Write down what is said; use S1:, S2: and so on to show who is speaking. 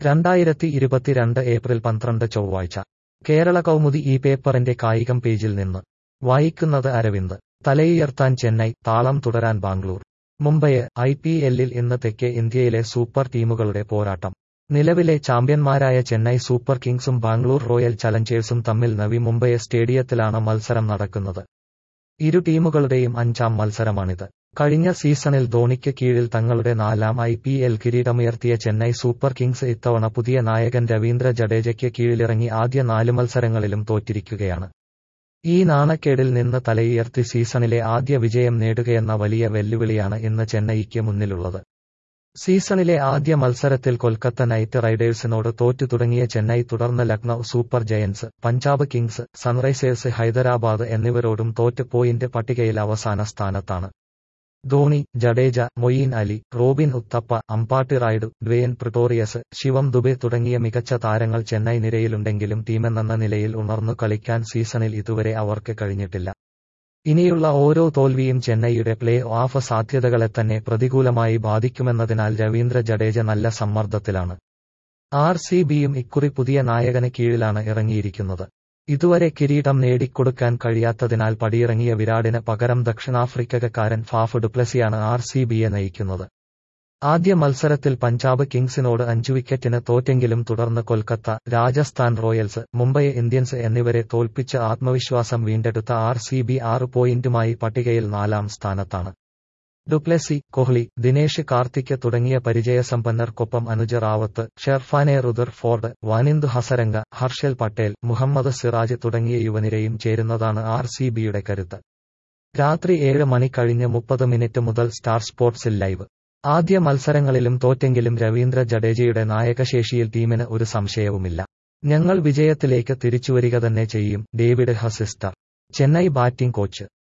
S1: രണ്ടായിരത്തി ഇരുപത്തിരണ്ട് ഏപ്രിൽ പന്ത്രണ്ട് ചൊവ്വാഴ്ച കേരള കൗമുദി ഈ പേപ്പറിന്റെ കായികം പേജിൽ നിന്ന് വായിക്കുന്നത് അരവിന്ദ് തലയുയർത്താൻ ചെന്നൈ താളം തുടരാൻ ബാംഗ്ലൂർ മുംബൈ ഐ പി എല്ലിൽ ഇന്ന് തെക്കേ ഇന്ത്യയിലെ സൂപ്പർ ടീമുകളുടെ പോരാട്ടം നിലവിലെ ചാമ്പ്യന്മാരായ ചെന്നൈ സൂപ്പർ കിങ്സും ബാംഗ്ലൂർ റോയൽ ചലഞ്ചേഴ്സും തമ്മിൽ നവി മുംബൈ സ്റ്റേഡിയത്തിലാണ് മത്സരം നടക്കുന്നത് ഇരു ടീമുകളുടെയും അഞ്ചാം മത്സരമാണിത് കഴിഞ്ഞ സീസണിൽ ധോണിക്ക് കീഴിൽ തങ്ങളുടെ നാലാം ഐ പി എൽ കിരീടമുയർത്തിയ ചെന്നൈ സൂപ്പർ കിങ്സ് ഇത്തവണ പുതിയ നായകൻ രവീന്ദ്ര ജഡേജയ്ക്ക് കീഴിലിറങ്ങി ആദ്യ നാല് മത്സരങ്ങളിലും തോറ്റിരിക്കുകയാണ് ഈ നാണക്കേടിൽ നിന്ന് തലയുയർത്തി സീസണിലെ ആദ്യ വിജയം നേടുകയെന്ന വലിയ വെല്ലുവിളിയാണ് ഇന്ന് ചെന്നൈയ്ക്ക് മുന്നിലുള്ളത് സീസണിലെ ആദ്യ മത്സരത്തിൽ കൊൽക്കത്ത നൈറ്റ് റൈഡേഴ്സിനോട് തോറ്റു തുടങ്ങിയ ചെന്നൈ തുടർന്ന് Lucknow Super Giants Punjab Kings Sunrisers Hyderabad എന്നിവരോടും തോറ്റ് പോയിന്റ് പട്ടികയിൽ അവസാന സ്ഥാനത്താണ് Dhoni Jadeja Moeen Ali Robin Uthappa Ambati Rayudu Dwaine Pretorius Shivam Dube തുടങ്ങിയ മികച്ച താരങ്ങൾ ചെന്നൈ നിരയിലുണ്ടെങ്കിലും ടീമെന്ന നിലയിൽ ഉണർന്നു കളിക്കാൻ സീസണിൽ ഇതുവരെ അവർക്ക് കഴിഞ്ഞിട്ടില്ല ഇനിയുള്ള ഓരോ തോൽവിയും ചെന്നൈയുടെ പ്ലേ ഓഫ് സാധ്യതകളെ തന്നെ പ്രതികൂലമായി ബാധിക്കുമെന്നതിനാൽ രവീന്ദ്ര ജഡേജ നല്ല സമ്മർദ്ദത്തിലാണ് ആർ സി ബിയും ഇക്കുറി പുതിയ നായകന് കീഴിലാണ് ഇറങ്ങിയിരിക്കുന്നത് ഇതുവരെ കിരീടം നേടിക്കൊടുക്കാൻ കഴിയാത്തതിനാൽ പടിയിറങ്ങിയ വിരാടിന് പകരം ദക്ഷിണാഫ്രിക്കക്കാരൻ ഫാഫ് ഡുപ്ലസിയാണ് ആർ സി ബിയെ നയിക്കുന്നത് ആദ്യ മത്സരത്തിൽ പഞ്ചാബ് കിങ്സിനോട് അഞ്ചു വിക്കറ്റിന് തോറ്റെങ്കിലും തുടർന്ന് കൊൽക്കത്ത രാജസ്ഥാൻ റോയൽസ് മുംബൈ ഇന്ത്യൻസ് എന്നിവരെ തോൽപ്പിച്ച് ആത്മവിശ്വാസം വീണ്ടെടുത്ത ആർ സി ബി ആറ് പോയിന്റുമായി പട്ടികയിൽ നാലാം സ്ഥാനത്താണ് ഡുപ്ലെസി കോഹ്ലി ദിനേഷ് കാർത്തിക് തുടങ്ങിയ പരിചയസമ്പന്നർക്കൊപ്പം Anuj Rawat Sherfane Rutherford Wanindu Hasaranga Harshal Patel Mohammed Siraj തുടങ്ങിയ യുവനിരയും ചേരുന്നതാണ് ആർ സി ബിയുടെ കരുത്ത് രാത്രി ഏഴ് മണി കഴിഞ്ഞ് മുപ്പത് മിനിറ്റ് മുതൽ സ്റ്റാർ സ്പോർട്സിൽ ലൈവ് ആദ്യ മത്സരങ്ങളിലും തോറ്റെങ്കിലും രവീന്ദ്ര ജഡേജയുടെ നായകശേഷിയിൽ ടീമിന് ഒരു സംശയവുമില്ല ഞങ്ങൾ വിജയത്തിലേക്ക് തിരിച്ചുവരിക തന്നെ ചെയ്യും ഡേവിഡ് ഹസിസ്റ്റർ ചെന്നൈ ബാറ്റിംഗ് കോച്ച്